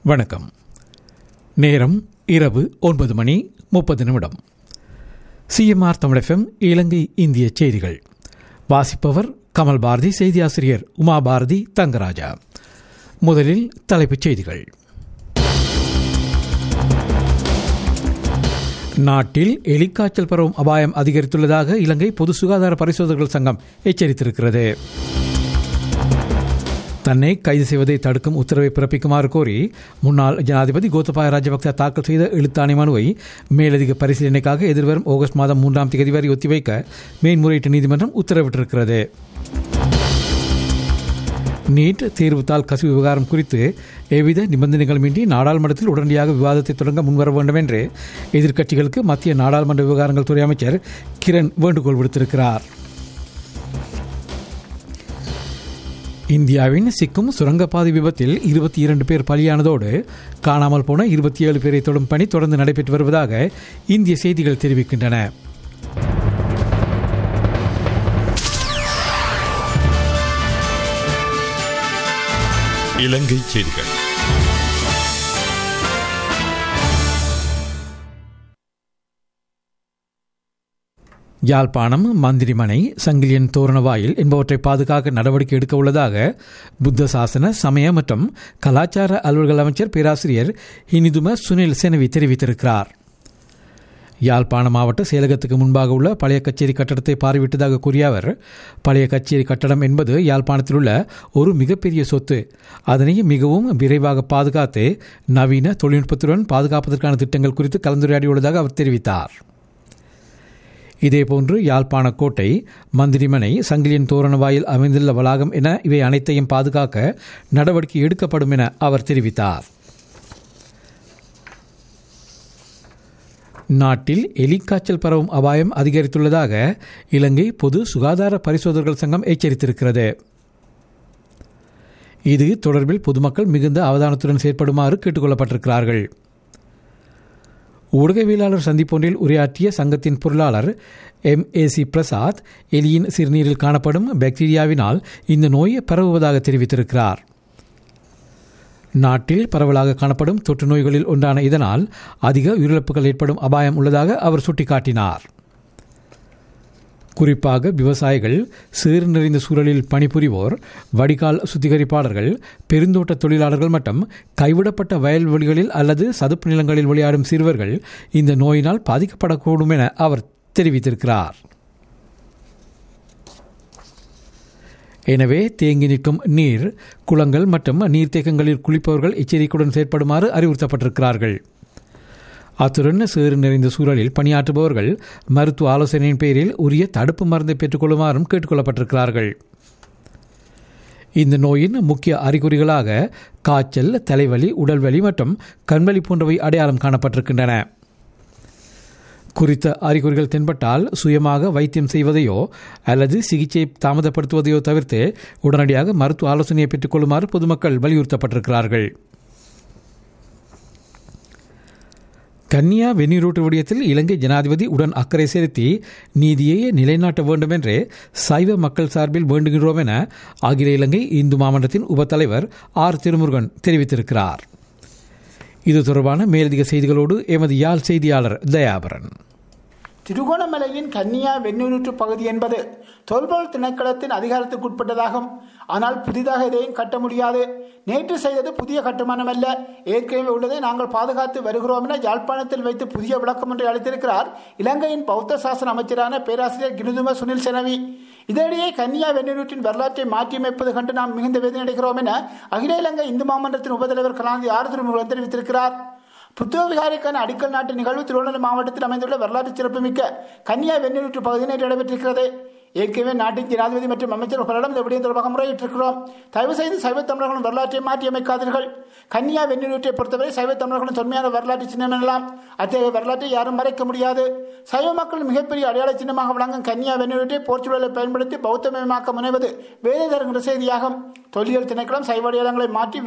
வணக்கம் நேரம் இரவு ஒன்பது மணி முப்பது நிமிடம் சிஎம்ஆர் தமிழகம் இலங்கை இந்திய செய்திகள் வாசிப்பவர் கமல் பாரதி செய்தியாசிரியர் உமா பாரதி தங்கராஜா முதலில் தலைப்புச் செய்திகள் நாட்டில் எலிக்காய்ச்சல் பரவும் அபாயம் அதிகரித்துள்ளதாக இலங்கை பொது சுகாதார பரிசோதகர்கள் சங்கம் எச்சரித்திருக்கிறது தன்னை கைது செய்வதை தடுக்கும் உத்தரவை பிறப்பிக்குமாறு கோரி முன்னாள் ஜனாதிபதி கோத்தபாய ராஜபக்ச தாக்கல் செய்த எழுத்தாணை மனுவை மேலதிக பரிசீலனைக்காக எதிர்வரும் ஆகஸ்ட் மாதம் மூன்றாம் தேதி வரை ஒத்திவைக்க மேன்முறையீட்டு நீதிமன்றம் உத்தரவிட்டிருக்கிறது நீட் தேர்வுத்தாள் கசிவு விவகாரம் குறித்து எவ்வித நிபந்தனைகளுமின்றி நாடாளுமன்றத்தில் உடனடியாக விவாதத்தை தொடங்க முன்வர வேண்டும் என்று எதிர்க்கட்சிகளுக்கு மத்திய நாடாளுமன்ற விவகாரங்கள் துறை அமைச்சர் கிரண் வேண்டுகோள் விடுத்திருக்கிறார் இந்தியாவின் சிக்கும் சுரங்கப்பாதை விபத்தில் இருபத்தி இரண்டு பேர் பலியானதோடு காணாமல் போன இருபத்தி ஏழு பேரை தொடும் பணி தொடர்ந்து நடைபெற்று வருவதாக இந்திய செய்திகள் தெரிவிக்கின்றன இலங்கை செய்திகள் யாழ்ப்பாணம் மந்திரிமனை சங்கிலியன் தோரணவாயில் என்பவற்றை பாதுகாக்க நடவடிக்கை எடுக்க உள்ளதாக புத்த சாசன சமய மற்றும் கலாச்சார அலுவல்கள் அமைச்சர் பேராசிரியர் இனிதும சுனில் செனவி தெரிவித்திருக்கிறார் யாழ்ப்பாண மாவட்ட செயலகத்துக்கு முன்பாக உள்ள பழைய கச்சேரி கட்டடத்தை பார்வையிட்டதாக கூறிய அவர் பழைய கச்சேரி கட்டடம் என்பது யாழ்ப்பாணத்தில் உள்ள ஒரு மிகப்பெரிய சொத்து அதனை மிகவும் விரைவாக பாதுகாத்து நவீன தொழில்நுட்பத்துடன் பாதுகாப்பதற்கான திட்டங்கள் குறித்து கலந்துரையாடியுள்ளதாக அவர் தெரிவித்தார் இதேபோன்று யாழ்ப்பாண கோட்டை மந்திரிமனை சங்கிலியன் தோரண வாயில் அமைந்துள்ள வளாகம் என இவை அனைத்தையும் பாதுகாக்க நடவடிக்கை எடுக்கப்படும் என அவர் தெரிவித்தார் நாட்டில் எலிக்காய்ச்சல் பரவும் அபாயம் அதிகரித்துள்ளதாக இலங்கை பொது சுகாதார பரிசோதகர்கள் சங்கம் எச்சரித்திருக்கிறது இது தொடர்பில் பொதுமக்கள் மிகுந்த அவதானத்துடன் செயற்படுமாறு கேட்டுக்கொள்ளப்பட்டிருக்கிறார்கள் ஊடகவியலாளர் சந்திப்பொன்றில் உரையாற்றிய சங்கத்தின் பொருளாளர் எம் ஏ சி பிரசாத் எலியின் சிறுநீரில் காணப்படும் பாக்டீரியாவினால் இந்த நோய் பரவுவதாக தெரிவித்திருக்கிறார் நாட்டில் பரவலாக காணப்படும் தொற்று நோய்களில் ஒன்றான இதனால் அதிக உயிரிழப்புகள் ஏற்படும் அபாயம் உள்ளதாக அவர் சுட்டிக்காட்டினார் குறிப்பாக விவசாயிகள் சீர் நிறைந்த சூழலில் பணிபுரிவோர் வடிகால் சுத்திகரிப்பாளர்கள் பெருந்தோட்ட தொழிலாளர்கள் மற்றும் கைவிடப்பட்ட வயல்வெளிகளில் அல்லது சதுப்பு நிலங்களில் விளையாடும் சிறுவர்கள் இந்த நோயினால் பாதிக்கப்படக்கூடும் என அவர் தெரிவித்திருக்கிறார் எனவே தேங்கி நிற்கும் நீர் குளங்கள் மற்றும் நீர்த்தேக்கங்களில் குளிப்பவர்கள் எச்சரிக்கையுடன் செயற்படுமாறு அறிவுறுத்தப்பட்டிருக்கிறார்கள் அத்துடன் சேறு நிறைந்த சூழலில் பணியாற்றுபவர்கள் மருத்துவ ஆலோசனையின் பேரில் உரிய தடுப்பு மருந்தை பெற்றுக்கொள்ளுமாறும் கேட்டுக்கொள்ளப்பட்டிருக்கிறார்கள் இந்த நோயின் முக்கிய அறிகுறிகளாக காய்ச்சல் தலைவலி உடல்வலி மற்றும் கண்வலி போன்றவை அடையாளம் காணப்பட்டிருக்கின்றன குறித்த அறிகுறிகள் தென்பட்டால் சுயமாக வைத்தியம் செய்வதையோ அல்லது சிகிச்சை தாமதப்படுத்துவதையோ தவிர்த்து உடனடியாக மருத்துவ ஆலோசனையை பெற்றுக்கொள்ளுமாறு பொதுமக்கள் வலியுறுத்தப்பட்டிருக்கிறார்கள் கன்னியா வெந்நீரூட்டு விடயத்தில் இலங்கை ஜனாதிபதி உடன் அக்கறை செலுத்தி நீதியை நிலைநாட்ட வேண்டும் என்று சைவ மக்கள் சார்பில் வேண்டுகிறோம் என அகில இலங்கை இந்து மாமன்றத்தின் உபத்தலைவர் ஆர் திருமுருகன் தெரிவித்திருக்கிறார் இது தொடர்பான மேலதிக செய்திகளோடு எமது யாழ் செய்தியாளர் தயாபரன் திருகோணமலையின் கன்னியா வெண்ணூற்று பகுதி என்பது தொல்பொருள் திணைக்களத்தின் அதிகாரத்துக்குட்பட்டதாகும் ஆனால் புதிதாக எதையும் கட்ட முடியாது நேற்று செய்தது புதிய கட்டுமானம் அல்ல ஏற்கனவே உள்ளதை நாங்கள் பாதுகாத்து வருகிறோம் என யாழ்ப்பாணத்தில் வைத்து புதிய விளக்கம் ஒன்றை அளித்திருக்கிறார் இலங்கையின் பௌத்த சாசன அமைச்சரான பேராசிரியர் கினுதும சுனில் செனவி இதனிடையே கன்னியா வெண்ணூற்றின் வரலாற்றை மாற்றியமைப்பது கண்டு நாம் மிகுந்த வேதனை அடைகிறோம் என அகில இலங்கை இந்து மாமன்றத்தின் உபதலைவர் கலாநிதி ஆர் திருமுருகன் தெரிவித்திருக்கிறார் புத்தக விகாரிக்கான அடிக்கல் நாட்டு நிகழ்வு திருவண்ணாமலை மாவட்டத்தில் அமைந்துள்ள வரலாற்று சிறப்புமிக்க கன்னியா வெண்ணூற்று பகுதியில் நேற்று நடைபெற்றிருக்கிறது ஏற்கனவே நாட்டின் ஜனாதிபதி மற்றும் அமைச்சர் பலரிடம் இந்த விடயம் தொடர்பாக முறையிட்டிருக்கிறோம் தயவு செய்து சைவ தமிழர்களும் வரலாற்றை மாற்றி அமைக்காதீர்கள் கன்னியா வெண்ணூற்றை பொறுத்தவரை சைவ தமிழர்களும் தொன்மையான வரலாற்று சின்னம் எனலாம் அத்தகைய வரலாற்றை யாரும் மறைக்க முடியாது சைவ மக்கள் மிகப்பெரிய அடையாள சின்னமாக விளங்கும் கன்னியா வெண்ணூற்றை போர்ச்சுகலை பயன்படுத்தி பௌத்தமயமாக்க முனைவது வேதை தருகின்ற செய்தியாகும் தொல்லியல் திணைக்களம் சைவ அடையாளங்களை மாற்றி